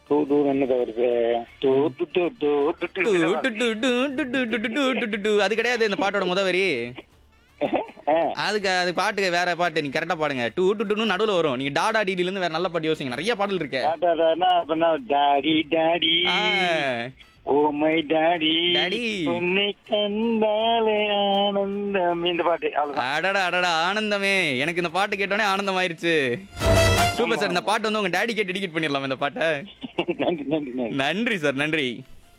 Two டூ என்னது வருது டூ டூ டூ டூ டூ டூ டு, டு, டு, டு, டு, டு, டு, டு, டு, டு, டு. அது கிடையாது இந்த பாட்டோட முத வரி ஆ, அதுக்கு அது பாட்டுக்கு வேற பாட்டு நீங்க கரெக்டா பாடுங்க டூ டு டுன்னு நடுவுல வரும் நீங்க டாடா டிடில இருந்து வேற நல்ல பாட்டு யோசிங்க நிறைய பாடல் இருக்கு டாடாடானா, அப்படின்னா daddy daddy ah, oh my daddy daddy. உன்னை கண்டாலே ஆனந்தம் இந்த பாட்டு அவ்வளவுதான் அடடா அடடா ஆனந்தமே எனக்கு இந்த பாட்டு கேட்டோடனே ஆனந்தம் ஆயிருச்சு சூப்பர் சார் இந்த பாட்டு வந்து உங்க டாடி கேட்டு டிக்கெட் பண்ணிடலாம் இந்த பாட்டை நன்றி நன்றி நன்றி நன்றி சார் நன்றி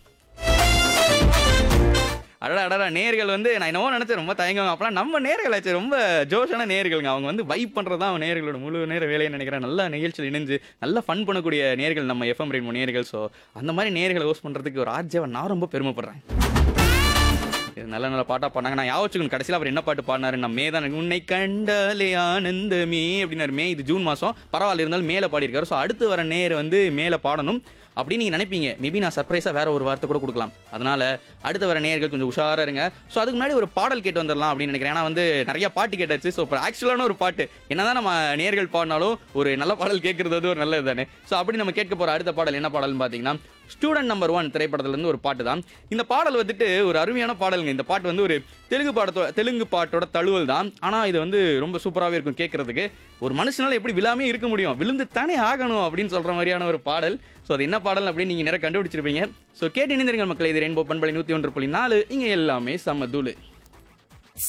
அடடா அடடா நேர்கள் வந்து நான் என்னவோ நினைச்சேன் ரொம்ப தயங்குவாங்க அப்பலாம் நம்ம நேர்கள் ஆச்சு ரொம்ப ஜோஷான நேர்களுங்க அவங்க வந்து வைப் பண்றது தான் நேர்களோட முழு நேர வேலையை நினைக்கிறேன் நல்ல நிகழ்ச்சியில் இணைஞ்சு நல்லா ஃபன் பண்ணக்கூடிய நேர்கள் நம்ம எஃப்எம் ரெயின்போ நேர்கள் ஸோ அந்த மாதிரி நேர்களை ஹோஸ்ட் பண்றதுக்கு ஒரு ஆர்ஜேவை நான் ரொம்ப பெருமைப்படுறேன் இது நல்ல நல்ல பாட்டா பாடினாங்க நான் யாவச்சுக்கணும் கடைசியில் அவர் என்ன பாட்டு பாடினாரு நான் மே தான் உன்னை கண்டாலே ஆனந்தமே அப்படின்னாரு மே இது ஜூன் மாதம் பரவாயில்ல இருந்தாலும் மேலே பாடியிருக்காரு ஸோ அடுத்து வர நேர் வந்து மேலே பாடணும் அப்படின்னு நீங்கள் நினைப்பீங்க மேபி நான் சர்ப்ரைஸாக வேற ஒரு வார்த்தை கூட கொடுக்கலாம் அதனால அடுத்து வர நேர்கள் கொஞ்சம் உஷாராக இருங்க ஸோ அதுக்கு முன்னாடி ஒரு பாடல் கேட்டு வந்துடலாம் அப்படின்னு நினைக்கிறேன் ஏன்னா வந்து நிறைய பாட்டு கேட்டாச்சு ஸோ இப்போ ஆக்சுவலான ஒரு பாட்டு என்னதான் நம்ம நேர்கள் பாடினாலும் ஒரு நல்ல பாடல் கேட்கறது வந்து ஒரு நல்லது தானே ஸோ அப்படி நம்ம கேட்க போகிற அடுத்த பாடல் என்ன பாடல்னு பார்த்தீங்கன்னா ஸ்டூடெண்ட் நம்பர் ஒன் திரைப்படத்துலேருந்து ஒரு பாட்டு தான் இந்த பாடல் வந்துட்டு ஒரு அருமையான பாடலுங்க இந்த பாட்டு வந்து ஒரு தெலுங்கு பாடத்தோட தெலுங்கு பாட்டோட தழுவல் தான் ஆனால் இது வந்து ரொம்ப சூப்பராகவே இருக்கும் கேட்கறதுக்கு ஒரு மனுஷனால எப்படி விழாமே இருக்க முடியும் விழுந்து தானே ஆகணும் அப்படின்னு சொல்கிற மாதிரியான ஒரு பாடல் ஸோ அது என்ன பாடல் அப்படின்னு நீங்கள் நிறைய கண்டுபிடிச்சிருப்பீங்க ஸோ கேட்டு இணைந்திருங்க மக்களே இது ரெயின்போ பண்பலை நூற்றி ஒன்று புள்ளி நாலு இங்கே எல்லாமே சம தூளு